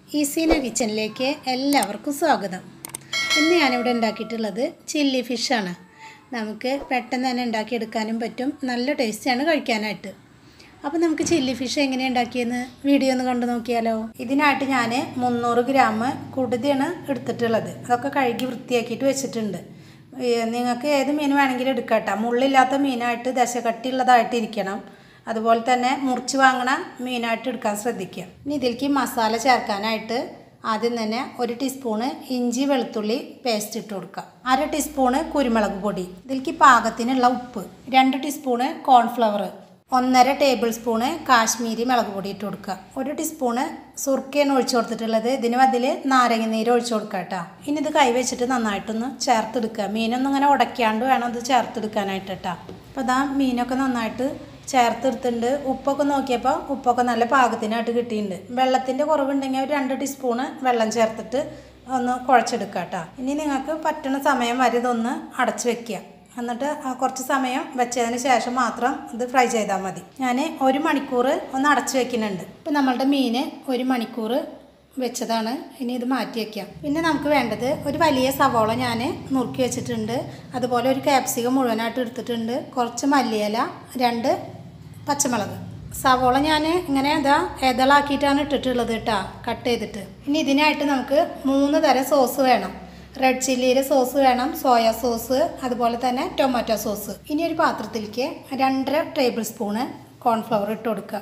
ഈസീന കിച്ചണിലേക്ക് എല്ലാവർക്കും സ്വാഗതം ഇന്ന് ഞാനിവിടെ ഉണ്ടാക്കിയിട്ടുള്ളത് ചില്ലി ഫിഷാണ് നമുക്ക് പെട്ടെന്ന് തന്നെ ഉണ്ടാക്കിയെടുക്കാനും പറ്റും നല്ല ടേസ്റ്റാണ് കഴിക്കാനായിട്ട് അപ്പോൾ നമുക്ക് ചില്ലി ഫിഷ് എങ്ങനെ ഉണ്ടാക്കിയെന്ന് വീഡിയോ ഒന്ന് കണ്ടു നോക്കിയാലോ ഇതിനായിട്ട് ഞാൻ മുന്നൂറ് ഗ്രാം കുടുതിയാണ് എടുത്തിട്ടുള്ളത് അതൊക്കെ കഴുകി വൃത്തിയാക്കിയിട്ട് വെച്ചിട്ടുണ്ട് ഏ, നിങ്ങൾക്ക് ഏത് മീൻ വേണമെങ്കിലും എടുക്കാം കേട്ടോ മുള്ളില്ലാത്ത മീനായിട്ട് ദശകട്ടിയുള്ളതായിട്ട് ഇരിക്കണം അതുപോലെ തന്നെ മുറിച്ച് വാങ്ങണ മീനായിട്ട് എടുക്കാൻ ശ്രദ്ധിക്കുക ഇനി ഇതിലേക്ക് മസാല ചേർക്കാനായിട്ട് ആദ്യം തന്നെ ഒരു ടീസ്പൂണ് ഇഞ്ചി വെളുത്തുള്ളി പേസ്റ്റ് ഇട്ട് കൊടുക്കുക അര ടീസ്പൂണ് കുരുമുളക് പൊടി ഇതിലേക്ക് പാകത്തിനുള്ള ഉപ്പ് രണ്ട് ടീസ്പൂണ് കോൺഫ്ലവർ ഒന്നര ടേബിൾ സ്പൂണ് കാശ്മീരി മുളക് പൊടി ഇട്ട് കൊടുക്കുക ഒരു ടീസ്പൂണ് സുർക്കയാണ് ഒഴിച്ചു കൊടുത്തിട്ടുള്ളത് ഇതിന് അതിൽ നാരങ്ങ നീര് ഒഴിച്ചു കൊടുക്കുക കേട്ടോ ഇനി ഇത് കൈ വെച്ചിട്ട് നന്നായിട്ടൊന്ന് ചേർത്തെടുക്കുക മീനൊന്നും ഇങ്ങനെ ഉടയ്ക്കാണ്ട് വേണം ഇത് ചേർത്തെടുക്കാനായിട്ട് കേട്ടോ അപ്പോൾ അതാ മീനൊക്കെ നന്നായിട്ട് ചേർത്തെടുത്തിട്ടുണ്ട് ഉപ്പൊക്കെ നോക്കിയപ്പോൾ ഉപ്പൊക്കെ നല്ല പാകത്തിനായിട്ട് കിട്ടിയിട്ടുണ്ട് വെള്ളത്തിൻ്റെ കുറവുണ്ടെങ്കിൽ ഒരു രണ്ട് ടീസ്പൂണ് വെള്ളം ചേർത്തിട്ട് ഒന്ന് കുഴച്ചെടുക്കുക കേട്ടോ ഇനി നിങ്ങൾക്ക് പറ്റുന്ന സമയം വരെ ഇതൊന്ന് അടച്ചു വെക്കുക എന്നിട്ട് ആ കുറച്ച് സമയം വെച്ചതിന് ശേഷം മാത്രം ഇത് ഫ്രൈ ചെയ്താൽ മതി ഞാൻ ഒരു മണിക്കൂർ ഒന്ന് അടച്ചു വെക്കുന്നുണ്ട് ഇപ്പം നമ്മളുടെ മീൻ ഒരു മണിക്കൂർ വെച്ചതാണ് ഇനി ഇത് മാറ്റി വയ്ക്കാം പിന്നെ നമുക്ക് വേണ്ടത് ഒരു വലിയ സവോള ഞാൻ നുറുക്കി വെച്ചിട്ടുണ്ട് അതുപോലെ ഒരു ക്യാപ്സികം മുഴുവനായിട്ട് എടുത്തിട്ടുണ്ട് കുറച്ച് മല്ലിയില രണ്ട് പച്ചമുളക് സവോള ഞാൻ ഇങ്ങനെ ഇതാ എതളാക്കിയിട്ടാണ് ഇട്ടിട്ടുള്ളത് കേട്ടോ കട്ട് ചെയ്തിട്ട് ഇനി ഇതിനായിട്ട് നമുക്ക് മൂന്ന് തരം സോസ് വേണം റെഡ് ചില്ലിയുടെ സോസ് വേണം സോയ സോസ് അതുപോലെ തന്നെ ടൊമാറ്റോ സോസ് ഇനി ഒരു പാത്രത്തിലേക്ക് രണ്ടര ടേബിൾ സ്പൂണ് കോൺഫ്ലവർ ഇട്ട് കൊടുക്കുക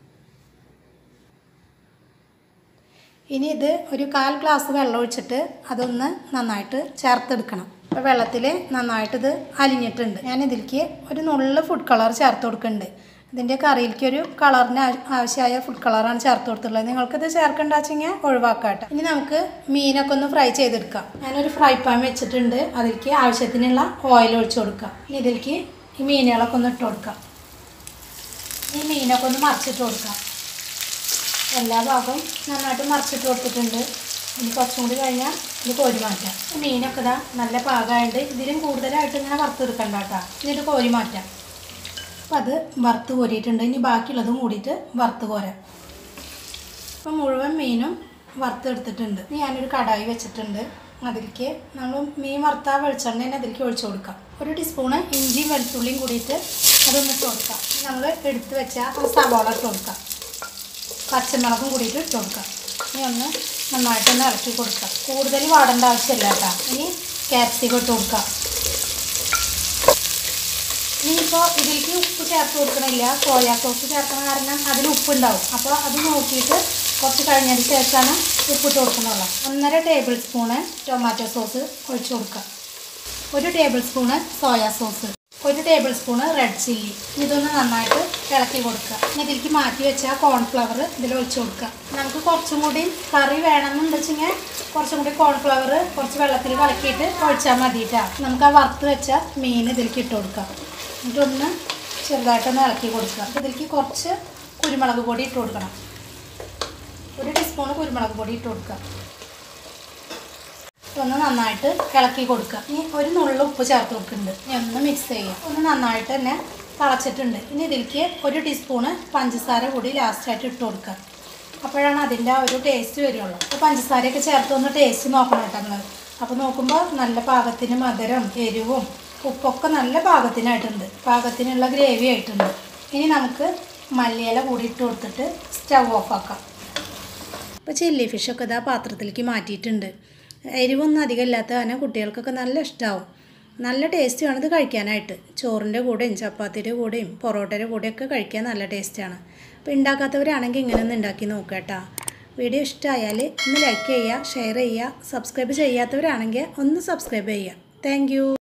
ഇനി ഇത് ഒരു കാൽ ഗ്ലാസ് വെള്ളം ഒഴിച്ചിട്ട് അതൊന്ന് നന്നായിട്ട് ചേർത്തെടുക്കണം അപ്പോൾ വെള്ളത്തിൽ നന്നായിട്ട് ഇത് അലിഞ്ഞിട്ടുണ്ട് ഞാൻ ഇതിലേക്ക് ഒരു നുള്ള ഫുഡ് കളർ ചേർത്ത് കൊടുക്കുന്നുണ്ട് ഇതിൻ്റെ കറിയിലേക്ക് ഒരു കളറിന് ആ- ആവശ്യമായ ഫുഡ് കളറാണ് ചേർത്ത് കൊടുത്തിട്ടുള്ളത് നിങ്ങൾക്കിത് ചേർക്കേണ്ട വെച്ചെങ്കിൽ ഒഴിവാക്കാട്ടെ ഇനി നമുക്ക് മീനൊക്കെ ഒന്ന് ഫ്രൈ ചെയ്തെടുക്കാം ഞാനൊരു ഫ്രൈ പാൻ വെച്ചിട്ടുണ്ട് അതിലേക്ക് ആവശ്യത്തിനുള്ള ഓയിൽ ഒഴിച്ചു കൊടുക്കാം ഇനി ഇതിലേക്ക് ഈ മീനുകളൊക്കെ ഒന്ന് ഇട്ട് കൊടുക്കാം ഈ മീനൊക്കെ ഒന്ന് മറിച്ചിട്ട് കൊടുക്കാം എല്ലാ ഭാഗവും നന്നായിട്ട് മറിച്ചിട്ട് കൊടുത്തിട്ടുണ്ട് ഇനി കുറച്ചും കൂടി കഴിഞ്ഞാൽ ഇത് കോരി മാറ്റാം ഈ മീനൊക്കെ ഇതാ നല്ല പാകമായിട്ട് ഇതിലും കൂടുതലായിട്ട് ഇങ്ങനെ വറുത്തെടുക്കണ്ട കേട്ടോ എന്നിട്ട് കോരി മാറ്റാം അപ്പം അത് വറുത്ത് കോരിയിട്ടുണ്ട് ഇനി ബാക്കിയുള്ളതും കൂടിയിട്ട് വറുത്ത് കോരാം അപ്പം മുഴുവൻ മീനും വറുത്തെടുത്തിട്ടുണ്ട് ഇനി ഞാനൊരു കടായി വെച്ചിട്ടുണ്ട് അതിലേക്ക് നമ്മൾ മീൻ വറുത്ത വെളിച്ചെണ്ണ തന്നെ അതിലേക്ക് ഒഴിച്ചു കൊടുക്കാം ഒരു ടീസ്പൂണ് ഇഞ്ചിയും വെളുത്തുള്ളിയും കൂടിയിട്ട് അതൊന്ന് ഇട്ട് കൊടുക്കാം നമ്മൾ എടുത്ത് വെച്ച ആ സവാള ഇട്ട് കൊടുക്കാം പച്ചമുളകും കൂടിയിട്ട് ഇട്ട് കൊടുക്കാം ഇനി ഒന്ന് നന്നായിട്ടൊന്ന് ഇറക്കി കൊടുക്കാം കൂടുതൽ വാടേണ്ട ആവശ്യമില്ല കേട്ടോ ഇനി ക്യാപ്സിക്കം ഇട്ട് കൊടുക്കാം ഇനിയിപ്പോൾ ഇതിലേക്ക് ഉപ്പ് ചേർത്ത് കൊടുക്കണില്ല സോയാ സോസ് ചേർക്കണ കാരണം അതിൽ ഉപ്പുണ്ടാവും അപ്പോൾ അത് നോക്കിയിട്ട് കുറച്ച് കഴിഞ്ഞതിന് ശേഷമാണ് ഉപ്പിട്ട് കൊടുക്കുന്നുള്ളൂ ഒന്നര ടേബിൾ സ്പൂണ് ടൊമാറ്റോ സോസ് ഒഴിച്ചു കൊടുക്കുക ഒരു ടേബിൾ സ്പൂണ് സോയാ സോസ് ഒരു ടേബിൾ സ്പൂണ് റെഡ് ചില്ലി ഇതൊന്ന് നന്നായിട്ട് ഇളക്കി കൊടുക്കുക ഇനി ഇതിലേക്ക് മാറ്റി വെച്ച കോൺഫ്ലവർ ഇതിൽ ഒഴിച്ചു കൊടുക്കുക നമുക്ക് കുറച്ചും കൂടി കറി വേണമെന്നുണ്ട് വെച്ചെങ്കിൽ കുറച്ചും കൂടി കോൺഫ്ലവർ കുറച്ച് വെള്ളത്തിൽ കലക്കിയിട്ട് ഒഴിച്ചാൽ മതിയിട്ടാ നമുക്ക് ആ വറുത്ത് വെച്ച മീൻ ഇതിലേക്ക് ഇട്ട് കൊടുക്കാം എന്നിട്ടൊന്ന് ചെറുതായിട്ടൊന്ന് ഇളക്കി കൊടുക്കുക ഇതിലേക്ക് കുറച്ച് കുരുമുളക് പൊടി ഇട്ട് കൊടുക്കണം ഒരു ടീസ്പൂണ് കുരുമുളക് പൊടി ഇട്ട് കൊടുക്കുക ഒന്ന് നന്നായിട്ട് ഇളക്കി കൊടുക്കുക ഇനി ഒരു നുള്ള ഉപ്പ് ചേർത്ത് കൊടുക്കുന്നുണ്ട് ഇനി ഒന്ന് മിക്സ് ചെയ്യുക ഒന്ന് നന്നായിട്ട് തന്നെ തിളച്ചിട്ടുണ്ട് ഇനി ഇതിലേക്ക് ഒരു ടീസ്പൂണ് പഞ്ചസാര കൂടി ലാസ്റ്റായിട്ട് ഇട്ട് കൊടുക്കുക അപ്പോഴാണ് അതിൻ്റെ ആ ഒരു ടേസ്റ്റ് വരുള്ളൂ അപ്പോൾ പഞ്ചസാരയൊക്കെ ചേർത്ത് ഒന്ന് ടേസ്റ്റ് നോക്കണം കേട്ടോ നിങ്ങൾ അപ്പോൾ നോക്കുമ്പോൾ നല്ല പാകത്തിന് മധുരം എരിവും ഉപ്പൊക്കെ നല്ല പാകത്തിനായിട്ടുണ്ട് പാകത്തിനുള്ള ഗ്രേവി ആയിട്ടുണ്ട് ഇനി നമുക്ക് മല്ലിയില കൂടി ഇട്ട് കൊടുത്തിട്ട് സ്റ്റവ് ഓഫ് ആക്കാം ഇപ്പോൾ ചില്ലി ഫിഷൊക്കെ ഇതാ പാത്രത്തിലേക്ക് മാറ്റിയിട്ടുണ്ട് എരിവൊന്നും അധികം ഇല്ലാത്ത കാരണം കുട്ടികൾക്കൊക്കെ നല്ല ഇഷ്ടമാവും നല്ല ടേസ്റ്റുമാണ് ഇത് കഴിക്കാനായിട്ട് ചോറിൻ്റെ കൂടെയും ചപ്പാത്തിയുടെ കൂടെയും പൊറോട്ടയുടെ കൂടെയൊക്കെ കഴിക്കാൻ നല്ല ടേസ്റ്റാണ് അപ്പോൾ ഉണ്ടാക്കാത്തവരാണെങ്കിൽ ഇങ്ങനെ ഒന്ന് ഉണ്ടാക്കി നോക്കുക കേട്ടോ വീഡിയോ ഇഷ്ടമായാൽ ഒന്ന് ലൈക്ക് ചെയ്യുക ഷെയർ ചെയ്യുക സബ്സ്ക്രൈബ് ചെയ്യാത്തവരാണെങ്കിൽ ഒന്ന് സബ്സ്ക്രൈബ് ചെയ്യുക താങ്ക്